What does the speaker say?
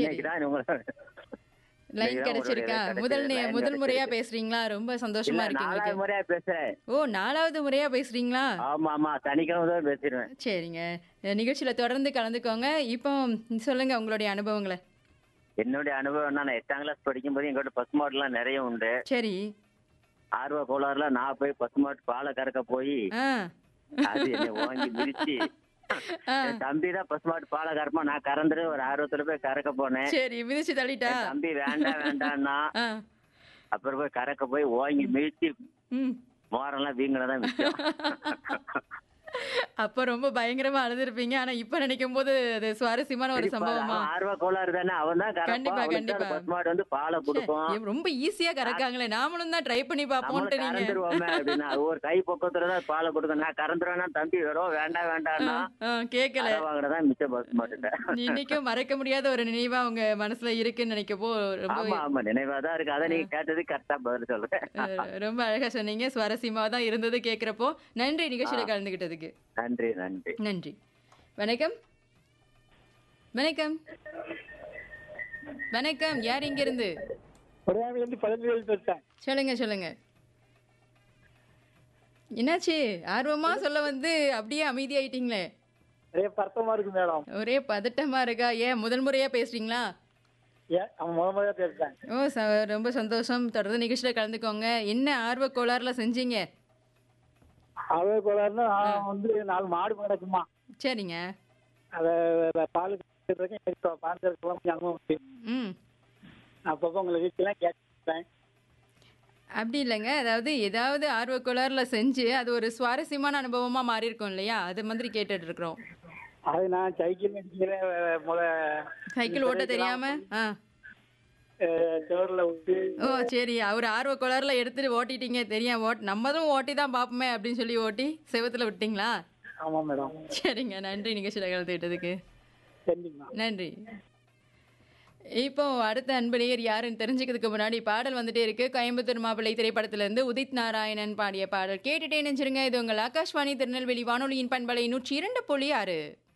இன்னைக்கு தான் உங்களை லைன் இன்னைக்கு தான் கிடைச்சிருக்கா உங்களுடைய முதல் நே- line முதல் முறையா கிடைச்சிருக்கு. பேசுறீங்களா ரொம்ப இல்ல சந்தோஷமா இருக்கு நாலாவது எங்களுக்கு முறையா பேசுறேன் ஓ நாலாவது முறையா பேசுறீங்களா ஆமா ஆமா சனிக்கிழமை தான் பேசிடுவேன் சரிங்க அஹ் நிகழ்ச்சியில தொடர்ந்து கலந்துக்கோங்க இப்போ சொல்லுங்க உங்களுடைய அனுபவங்களை என்னுடைய அனுபவம் நான் எட்டாம் கிளாஸ் படிக்கும் போது எங்கள்கிட்ட பசு மாடுலாம் நிறைய உண்டு சரி ஆர்வ கோளாறுல நான் போய் பசு மாட்டு பாலை கறக்க போய் ஆ அது என்னை வாங்கி மிதிச்சு ஆ. என் தம்பி தான் பசு மாட்டு பாலை கறப்பான் நான் கறந்துட்டு ஒரு ஆர்வத்துல போய் கறக்க போனேன் சரி மிதிச்சு தள்ளிட்டா என் தம்பி வேண்டாம் வேண்டாம்னா ஆ அப்புறம் போய் கறக்க போய் ஓங்கி மிதிச்சு ம் மோரெல்லாம் வீங்கினதான் மிச்சம் அப்ப ரொம்ப பயங்கரமா அழுதுருப்பீங்க ஆனா இப்ப நினைக்கும் போது அது சுவாரஸ்யமான ஒரு சரிப்பா, சம்பவமா அவன் ஆர்வ கோளாறு தானே அவன் தான் கண்டிப்பா, கண்டிப்பா. பசு மாடு வந்து பாலை கொடுக்கும் ஏ, ரொம்ப ஈஸியா கறக்காங்களே நாமளும் தான் ட்ரை பண்ணி நம்மளும் பாப்போம்ட்டு நீங்க கறந்துருவோமே அப்படின்னா அது ஒரு கை பக்கத்துல தான் பாலை கொடுக்கும் நான் கறந்துருவேன்னா தம்பி வரும் வேண்டாம் வேண்டாம்னா ஆ, கேக்கல அதை வாங்கினதான் மிச்சம் பசு மாட்டுட்ட இன்னைக்கும் மறக்க முடியாத ஒரு நினைவா உங்க மனசுல இருக்குன்னு நினைக்கப்போ ரொம்ப ஆமா ஆமா நினைவாதான் இருக்கு அதை நீங்க கேட்டது கரெக்டா பதில் சொல்றேன் அஹ், ரொம்ப அழகா சொன்னீங்க சுவாரஸ்யமா தான் இருந்தது கேக்குறப்போ நன்றி நிகழ்ச்சியில கலந்துகிட்டதுக்கு நன்றி நன்றி நன்றி வணக்கம் வணக்கம் வணக்கம் யார் இங்க இருந்து உடையாமிலிருந்து பதினேழு பேசுறேன் சொல்லுங்க சொல்லுங்க என்னாச்சு ஆர்வமா சொல்ல வந்து அப்படியே அமைதியாயிட்டீங்களே நிறைய பர்த்தமா இருக்கு மேடம் ஒரே பதட்டமா இருக்கா ஏன் முதல் முறையா பேசுறீங்களா ஏன் அவன் முத முதல்ல பேசுறேன் ஓ ச ரொம்ப சந்தோஷம் தொடர்ந்து நிகழ்ச்சியில் கலந்துக்கோங்க என்ன ஆர்வ கோளாறுல செஞ்சீங்க அவே கோளாறுனா நான் வந்து நாலு மாடு கிடக்குமா சரிங்க அதை பால் கறக்கிறதுக்கு பால் கறக்கலாம் கொஞ்சம் அனுபவம் உண்டு. ம் அப்பப்போ உங்களை வீட்டுலாம் கேட்டேன் அப்படி இல்லைங்க அதாவது ஏதாவது ஆர்வ கோளாறுல செஞ்சு அது ஒரு சுவாரஸ்யமான அனுபவமா மாறி இருக்கும் இல்லையா அது மாதிரி கேட்டுட்டு இருக்கிறோம் அது நான் சைக்கிள் அடிக்கிறேன் முத சைக்கிள் ஓட்ட தெரியாம ஆ சோரில் விட்டு ஓ சரி அவர் ஆர்வ கோளாறுல எடுத்துட்டு ஓட்டிட்டீங்க தெரியும் ஓட் நம்மளும் ஓட்டி தான் பார்ப்போமே அப்படின்னு சொல்லி ஓட்டி செவத்துல விட்டீங்களா ஆமாம் மேடம் சரிங்க நன்றி நிகழ்ச்சியில் கலந்துக்கிட்டதுக்கு சரிங்கம்மா நன்றி இப்போ அடுத்த அன்பனையர் யாருன்னு தெரிஞ்சுக்கிறதுக்கு முன்னாடி பாடல் வந்துட்டே இருக்கு கோயம்புத்தூர் மாப்பிள்ளை திரைப்படத்துல இருந்து உதித் நாராயணன் பாடிய பாடல் கேட்டுட்டே நினைச்சிருங்க இது உங்கள் ஆகாஷ்வாணி திருநெல்வேலி வானொலியின் பண்பலை நூற்றி இரண்டு புள்ளி ஆறு